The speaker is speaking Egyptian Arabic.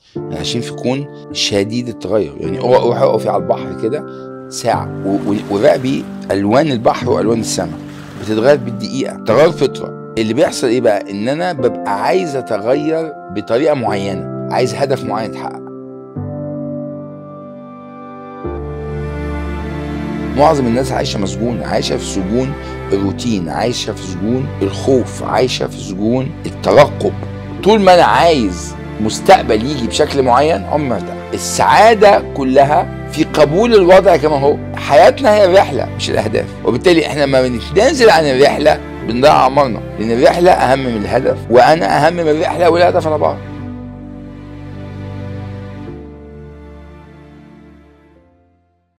احنا عايشين في كون شديد التغير يعني روح اقفي على البحر كده ساعه و- و- وراقبي الوان البحر والوان السماء بتتغير بالدقيقه تغير فطره اللي بيحصل ايه بقى ان انا ببقى عايز اتغير بطريقه معينه عايز هدف معين يتحقق معظم الناس عايشه مسجون عايشه في سجون الروتين عايشه في سجون الخوف عايشه في سجون الترقب طول ما انا عايز مستقبل يجي بشكل معين عمري ما ارتاح السعاده كلها في قبول الوضع كما هو حياتنا هي الرحله مش الاهداف وبالتالي احنا لما بنتنازل عن الرحله بنضيع عمرنا لان الرحله اهم من الهدف وانا اهم من الرحله والهدف على بعض